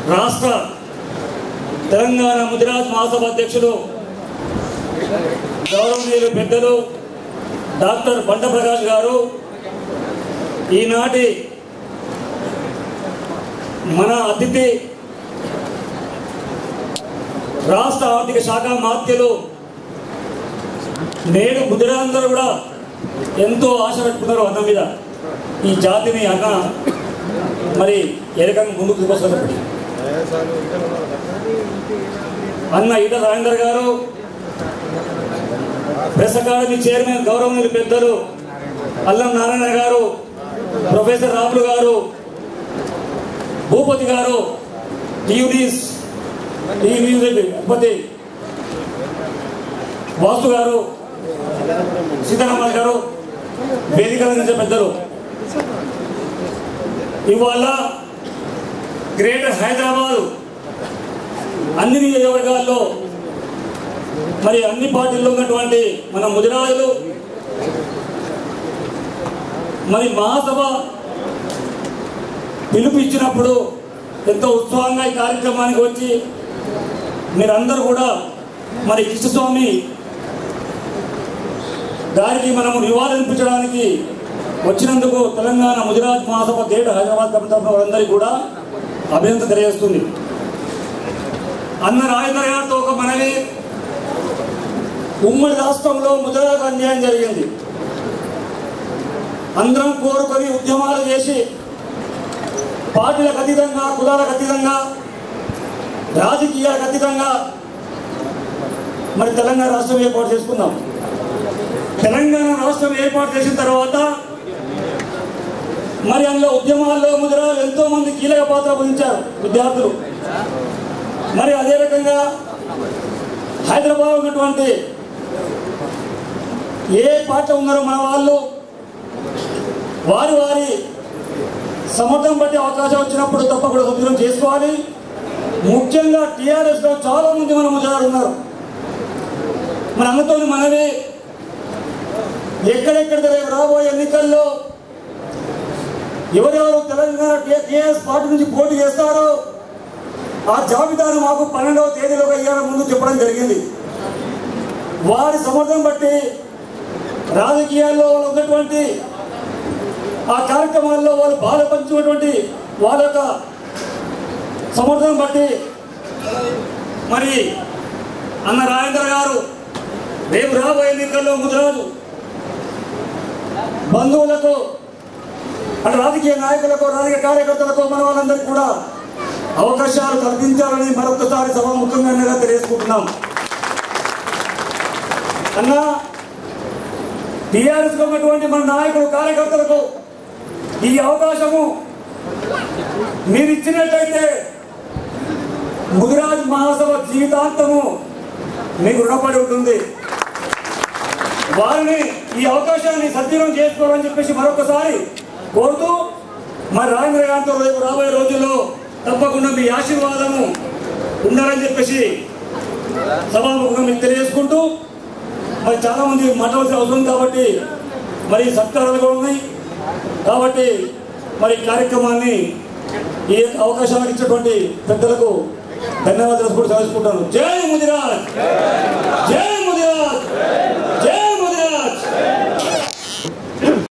రాష్ట్ర తెలంగాణ ముదిరాజ్ మహాసభ అధ్యక్షులు గౌరవనీయులు పెద్దలు డాక్టర్ బండ ప్రకాష్ గారు ఈనాటి మన అతిథి రాష్ట్ర ఆర్థిక శాఖ మాత్యులు నేడు ముదిరాందరూ కూడా ఎంతో ఆశ పెట్టుకున్నారు అన్న మీద ఈ జాతిని అన్న మరి ఏ రకంగా ముందుకు తీసుకొస్తున్నప్పటి అన్న ఈట రాజేందర్ గారు ప్రెస్ అకాడమీ చైర్మన్ గౌరవనీయులు పెద్దలు అల్లం నారాయణ గారు ప్రొఫెసర్ రాములు గారు భూపతి గారు టీయూనీస్ టీవీ భూపతి వాసు గారు సీతారామన్ గారు వేదిక అందించే పెద్దలు ఇవాళ గ్రేటర్ హైదరాబాద్ అన్ని నియోజకవర్గాల్లో మరి అన్ని పార్టీల్లో ఉన్నటువంటి మన ముదిరాజులు మరి మహాసభ పిలుపు ఇచ్చినప్పుడు ఎంతో ఉత్సాహంగా ఈ కార్యక్రమానికి వచ్చి మీరందరూ కూడా మరి కృష్ణస్వామి గారికి మనము నివాళులర్పించడానికి వచ్చినందుకు తెలంగాణ ముదిరాజ్ మహాసభ గేట్ హైదరాబాద్ కమిటీ తరఫున వారందరికీ కూడా అభినందన తెలియజేస్తుంది అన్న రాజేంద్ర గారితో ఒక మనవి ఉమ్మడి రాష్ట్రంలో ముదిరాజ్ అన్యాయం జరిగింది అందరం కోరుకొని ఉద్యమాలు చేసి పార్టీలకు అతీతంగా కులాలకు అతీతంగా రాజకీయాలకు అతీతంగా మరి తెలంగాణ రాష్ట్రం ఏర్పాటు చేసుకున్నాం తెలంగాణ రాష్ట్రం ఏర్పాటు చేసిన తర్వాత మరి అందులో ఉద్యమాల్లో ముదిరాలు ఎంతో మంది కీలక పాత్ర వహించారు విద్యార్థులు మరి అదే రకంగా హైదరాబాద్ ఉన్నటువంటి ఏ పార్టీ ఉన్నారో మన వాళ్ళు వారి వారి సమర్థం బట్టి అవకాశం వచ్చినప్పుడు తప్పకుండా సభ్యులం చేసుకోవాలి ముఖ్యంగా టీఆర్ఎస్ లో చాలా మంది మన ముజారు ఉన్నారు మన అన్నతో మనవి ఎక్కడెక్కడ రేపు రాబోయే ఎన్నికల్లో ఎవరెవరు తెలంగాణ టీఆర్ఎస్ పార్టీ నుంచి పోటీ చేస్తారో ఆ జాబితాను మాకు పన్నెండవ తేదీలోగా ఇవ్వాల ముందు చెప్పడం జరిగింది వారి సమర్థం బట్టి రాజకీయాల్లో వాళ్ళు ఉన్నటువంటి ఆ కార్యక్రమాల్లో వాళ్ళు బాధ పంచుకున్నటువంటి వాళ్ళ యొక్క సమర్థం బట్టి మరి అన్న రాజేంద్ర గారు రేపు రాబోయే ఎన్నికల్లో ముదిరాజు బంధువులకు అటు రాజకీయ నాయకులకు రాజకీయ కార్యకర్తలకు మన వాళ్ళందరికీ కూడా అవకాశాలు కల్పించాలని మరొకసారి సభాముఖంగా తెలియజేసుకుంటున్నాం అన్నా టీఆర్ఎస్ ఉన్నటువంటి మన నాయకులు కార్యకర్తలకు ఈ అవకాశము మీరు ఇచ్చినట్లయితే ముదిరాజ్ మహాసభ జీవితాంతము మీకు రుణపడి ఉంటుంది వారిని ఈ అవకాశాన్ని సద్వినియోగం చేసుకోవాలని చెప్పేసి మరొకసారి కోరుతూ మరి రాజేంద్ర గారితో రేపు రాబోయే రోజుల్లో తప్పకుండా మీ ఆశీర్వాదము ఉండాలని చెప్పేసి సభాముఖంగా మీకు తెలియజేసుకుంటూ మరి చాలా మంది మాట్లాడాల్సిన అవసరం ఉంది కాబట్టి మరి సత్కారాలు కూడా ఉన్నాయి కాబట్టి మరి ఈ కార్యక్రమాన్ని ఈ అవకాశాలకు ఇచ్చినటువంటి పెద్దలకు ధన్యవాదాలు కూడా తెలుసుకుంటాను జై ముదిరాజ్ జై ముదిరాజ్